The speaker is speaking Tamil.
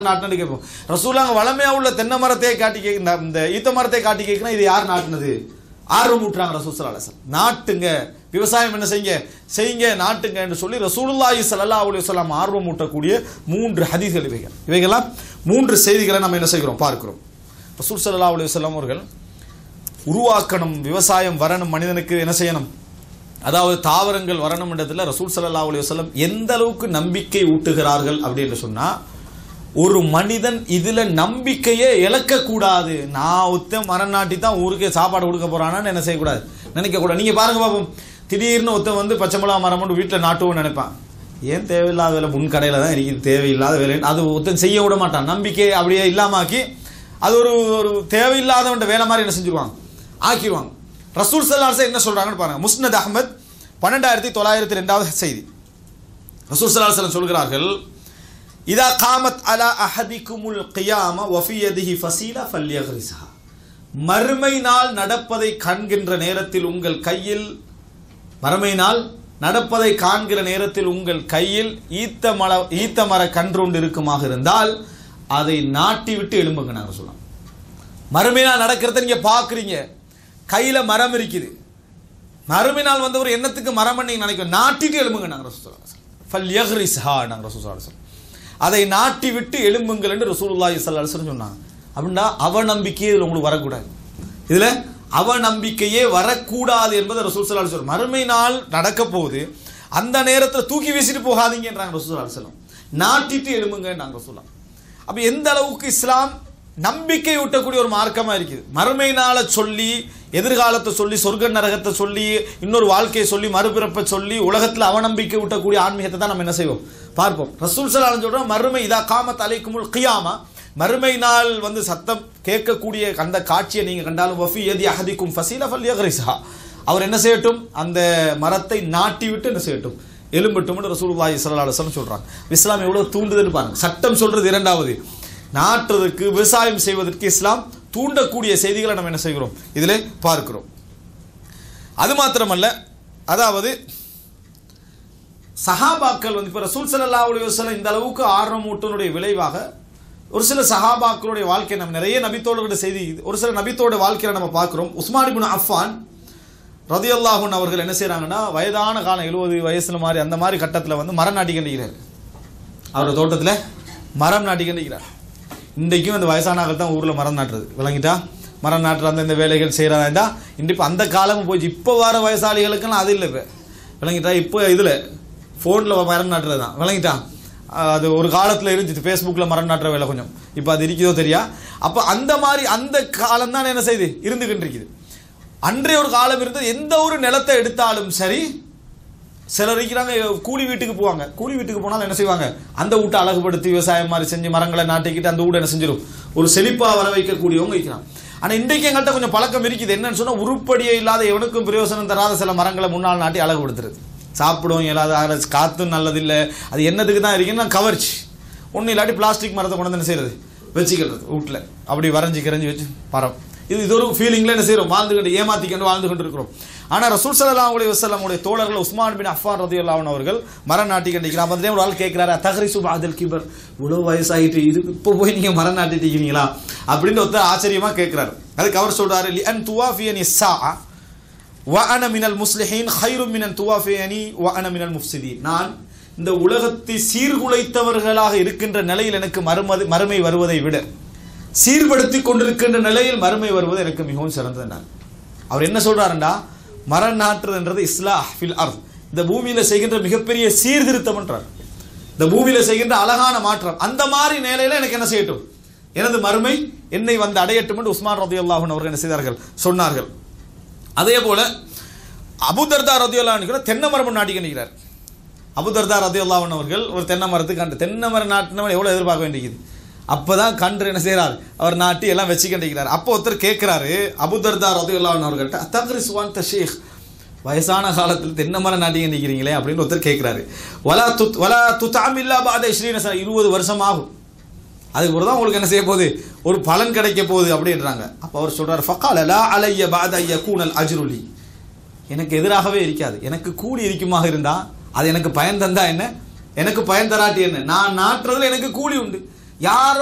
நாட்டினு கேட்போம் ரசூலாங்க வளமையா உள்ள தென்னை மரத்தை காட்டி கேட்க இந்த- இந்த ஈத்த மரத்தை காட்டி கேட்கணும் இது யார் நாட்டினது ஆர்வம் ஊட்டுறாங்க ரசூல் ஸல்லல்லாஹு அலைஹி வஸல்லம் நாட்டுங்க விவசாயம் என்ன செய்யுங்க செய்யுங்க நாட்டுங்க என்று சொல்லி ரசூலுல்லாஹி ஸல்லல்லாஹு அலைஹி வஸல்லம் ஆர்வம் ஊட்டக்கூடிய மூன்று ஹதீஸ்கள் இவைகள் இவைகளாம் மூன்று செய்திகளை நம்ம என்ன செய்கிறோம் பார்க்கிறோம் ரசூல் ஸல்லல்லாஹு அலைஹி வஸல்லம் அவர்கள் உருவாக்கணும் விவசாயம் வரணும் மனிதனுக்கு என்ன செய்யணும் அதாவது தாவரங்கள் வரணும் இடத்துல ரசூல் ஸல்லல்லாஹு அலைஹி வஸல்லம் எந்த அளவுக்கு நம்பிக்கை ஊட்டுகிறார்கள் அப்படின்னு சொன்னா ஒரு மனிதன் இதுல நம்பிக்கையே இழக்க கூடாது நான் ஒத்த மரம் நாட்டி தான் ஊருக்கே சாப்பாடு கொடுக்க போறானான்னு என்ன செய்யக்கூடாது நினைக்க கூடாது நீங்க பாருங்க பாப்போம் திடீர்னு ஒருத்தன் வந்து பச்சை மிளகா மரம் கொண்டு வீட்டில் நாட்டுவோம்னு நினைப்பான் ஏன் தேவையில்லாத வேலை முன் கடையில் தான் இருக்குது தேவையில்லாத வேலை அது ஒருத்தன் செய்ய விட மாட்டான் நம்பிக்கை அப்படியே இல்லாமாக்கி அது ஒரு ஒரு தேவையில்லாதவன்ட வேலை மாதிரி என்ன செஞ்சிருவாங்க ஆக்கிடுவாங்க ரசூல் சல்லாஸ் என்ன சொல்றாங்கன்னு பாருங்க முஸ்னத் அஹ்மத் பன்னெண்டாயிரத்தி தொள்ளாயிரத்தி ரெண்டாவது செய்தி ரசூல் சல்லாஹ் சொல்கிறார்கள் இதா காமத் அலா அஹதிக்குமுல் கியாம வஃபியதிஹி ஃபசீலா ஃபல்யஹ்ரிஸஹா மறுமை நாள் நடப்பதை காண்கின்ற நேரத்தில் உங்கள் கையில் மறுமை நாள் நடப்பதை காண்கிற நேரத்தில் உங்கள் கையில் ஈத்த மர ஈத்த மர கன்றொண்டு இருக்குமாக இருந்தால் அதை நாட்டி விட்டு எழும்புங்க நாங்கள் சொல்லலாம் மறுமை நாள் நடக்கிறத நீங்க பார்க்குறீங்க கையில மரம் இருக்குது மறுமை நாள் வந்து ஒரு எண்ணத்துக்கு மரம் நீங்க நினைக்கும் நாட்டிட்டு எழும்புங்க நாங்கள் ரசூல் ஃபல் யஹ்ரிஸ்ஹா நாங்கள் ரசூல் அதை நாட்டி விட்டு எழும்புங்கள் என்று ரசூலுல்லாஹி ஸல்லல்லாஹு அலைஹி வஸல்லம் சொன்னாங்க அப்படின்னா அவநம்பிக்கையே இதில் உங்களுக்கு வரக்கூடாது இதுல அவநம்பிக்கையே வரக்கூடாது என்பதை ரசூல் ஸல்லல்லாஹு அலைஹி வஸல்லம் மறுமை நாள் நடக்க போகுது அந்த நேரத்தில் தூக்கி வீசிட்டு போகாதீங்கன்றாங்க ரசூல் ஸல்லல்லாஹு அலைஹி வஸல்லம் நாட்டிட்டு எழும்புங்க நாங்கள் சொல்லலாம் அப்ப எந்த அளவுக்கு இஸ்லாம் நம்பிக்கை ஊட்டக்கூடிய ஒரு மார்க்கமா இருக்குது மறுமை நாளை சொல்லி எதிர்காலத்தை சொல்லி சொர்க்க நரகத்தை சொல்லி இன்னொரு வாழ்க்கையை சொல்லி மறுபிறப்பை சொல்லி உலகத்துல அவநம்பிக்கை ஊட்டக்கூடிய ஆன்மீகத்தை தான் நம்ம என்ன செய்வோம் பார்ப்போம் ரசூல் சலாலம் சொல்றோம் மறுமை இதா காமத் அலைக்குமுல் கியாமா மறுமை நாள் வந்து சத்தம் கேட்கக்கூடிய அந்த காட்சியை நீங்க கண்டாலும் வஃபி எதி அஹதிக்கும் ஃபசீல ஃபல் யக்ரிஸா அவர் என்ன செய்யட்டும் அந்த மரத்தை நாட்டி விட்டு என்ன செய்யட்டும் எலும்பட்டும்னு ரசூலுல்லாஹி ஸல்லல்லாஹு அலைஹி வஸல்லம் சொல்றாங்க இஸ்லாம் எவ்வளவு தூண்டுதுன்னு பாருங்க சட்டம் சொல்றது இரண்டாவது நாட்டுறதுக்கு விவசாயம் செய்வதற்கு இஸ்லாம் தூண்டக்கூடிய செய்திகளை நம்ம என்ன செய்கிறோம் இதிலே பார்க்கிறோம் அது மாத்திரமல்ல அதாவது சஹாபாக்கள் வந்து இப்போ ரசூல் ஸல்லல்லாஹு அலைஹி வஸல்லம் இந்த அளவுக்கு ஆர்வம் ஊட்டனுடைய விளைவாக ஒரு சில சஹாபாக்களுடைய வாழ்க்கை நம்ம நிறைய நபித்தோட செய்தி ஒரு சில நபித்தோட வாழ்க்கையில நம்ம பார்க்கிறோம் உஸ்மான் இப்னு அஃபான் ரதியல்லாஹுன் அவர்கள் என்ன செய்றாங்கன்னா வயதான காலம் எழுபது வயசுல மாதிரி அந்த மாதிரி கட்டத்தில் வந்து மரம் நாட்டி கண்டிக்கிறார் அவர் தோட்டத்தில் மரம் நாட்டி கண்டிக்கிறார் இன்றைக்கும் அந்த வயசானாக்கள் தான் ஊரில் மரம் நாட்டுறது விளங்கிட்டா மரம் நாட்டுற அந்த இந்த வேலைகள் செய்கிறதா இன்று இப்போ அந்த காலமும் போச்சு இப்போ வர வயசாளிகளுக்கெல்லாம் அது இல்லை இப்போ விளங்கிட்டா இப்போ இதில் ஃபோனில் மரம் நாட்டுறது தான் விளங்கிட்டா அஹ் அது ஒரு காலத்தில் இருந்துச்சு ஃபேஸ்புக்கில் மரம் நாட்டுற வேலை கொஞ்சம் இப்போ அது இருக்குதோ தெரியா அப்போ அந்த மாதிரி அந்த காலம் தான் என்ன செய்யுது இருந்துகிட்டு இருக்குது அன்றைய ஒரு காலம் இருந்தது எந்த ஒரு நிலத்தை எடுத்தாலும் சரி சிலர் இருக்கிறாங்க கூலி வீட்டுக்கு போவாங்க கூலி வீட்டுக்கு போனாலும் என்ன செய்வாங்க அந்த வீட்டை அழகுபடுத்தி விவசாயம் மாதிரி செஞ்சு மரங்களை நாட்டிக்கிட்டு அந்த வீடு என்ன செஞ்சிடும் ஒரு செழிப்பா வர வைக்கக்கூடியவங்க இருக்கிறாங்க ஆனா இன்றைக்கு எங்கள்கிட்ட கொஞ்சம் பழக்கம் இருக்குது என்னன்னு சொன்னா உருப்படியே இல்லாத எவனுக்கும் பிரயோசனம் தராத சில மரங்களை முன்னால் நாட்டி அழகுபடுத்துறது சாப்பிடும் இல்லாத அரை- காத்தும் நல்லதில்லை அது என்னதுக்கு தான் இருக்குன்னா கவர்ச்சி ஒன்றும் இல்லாட்டி பிளாஸ்டிக் மரத்தை கொண்டு வந்து என்ன செய்யறது வச்சுக்கிறது வீட்டில் அப்படி வரைஞ்சி கிரைஞ்சி வச்சு மரம் இது இது ஒரு ஃபீலிங்ல என்ன செய்யறோம் வாழ்ந்துகிட்டு ஏமாத்திக்கிட்டு வாழ்ந்து கொண்டு இருக்கிறோம் ஆனா ரசூல் ஸல்லல்லாஹு அலைஹி வஸல்லமுடைய தோழர்கள் உஸ்மான் பின் அஃபான் ரதியல்லாஹு அன்ஹு அவர்கள் மரம் நாட்டி கண்டிக்கிறார் அந்த ஒரு ஆள் கேட்கிறாரு தஹரிசு பாதல் கிபர் இவ்வளவு வயசாயிட்டு இது இப்போ போய் நீங்க மரம் நாட்டிட்டீங்களா அப்படின்னு ஒருத்தர் ஆச்சரியமா கேட்கிறாரு அதுக்கு அவர் சொல்றாரு லி அன் துவாஃபியனி ஸாஅ வ அன மினல் முஸ்லிஹீன் ஹைரும் மினன் துவாஃபியனி வ அன மினல் முஃப்சிதீன் நான் இந்த உலகத்தை சீர்குலைத்தவர்களாக இருக்கின்ற நிலையில் எனக்கு மறுமது மறுமை வருவதை விட சீர்படுத்தி கொண்டிருக்கின்ற நிலையில் மறுமை வருவது எனக்கு மிகவும் சிறந்தது நான் அவர் என்ன சொல்றாருண்டா மரம் நாட்டுறதுன்றது இஸ்லாஹ் ஃபில் அர்த் இந்த பூமியில செய்கின்ற மிகப்பெரிய சீர்திருத்தம்ன்றார் இந்த பூமியில செய்கின்ற அழகான மாற்றம் அந்த மாதிரி நிலையில எனக்கு என்ன செய்யட்டும் எனது மறுமை என்னை வந்து அடையட்டும் என்று உஸ்மான் ரதியுல்லாஹன் அவர்கள் என்ன செய்தார்கள் சொன்னார்கள் அதே போல அபுதர்தா ரதியுல்லாஹன் கூட தென்னை மரம் நாட்டி கண்டிக்கிறார் அபுதர்தா ரதியுல்லாஹன் அவர்கள் ஒரு தென்னை மரத்துக்கு கண்டு தென்னை மரம் நாட்டினவன் எவ்வளவு எதிர்பார்க்க வேண்டியது அப்பதான் கன்று என்ன செய்றார் அவர் நாட்டி எல்லாம் வச்சு கண்டிக்கிறார் அப்போ ஒருத்தர் கேட்கிறாரு அபுதர்தா ரதியுல்லாஹன் அவர்கள்ட்ட அத்தக்ரிஸ்வான் தஷேக் வயசான காலத்தில் தென்னை மரம் நாட்டி கண்டிக்கிறீங்களே அப்படின்னு ஒருத்தர் கேட்கிறாரு வலா துத் வலா துத்தாமில்லா பாத ஸ்ரீனசா இருபது வருஷம் ஆகும் அதுக்கு பிறகு தான் உங்களுக்கு என்ன செய்ய போகுது ஒரு பலன் கிடைக்க போகுது அப்படின்றாங்க அப்போ அவர் சொல்றாரு ஃபக்கால லா அலைய பாத ஐய கூனல் அஜ்ருலி எனக்கு எதிராகவே இருக்காது எனக்கு கூலி இருக்குமாக இருந்தா அது எனக்கு பயன் தந்தா என்ன எனக்கு பயன் தராட்டி என்ன நான் நாட்டுறதுல எனக்கு கூலி உண்டு யார்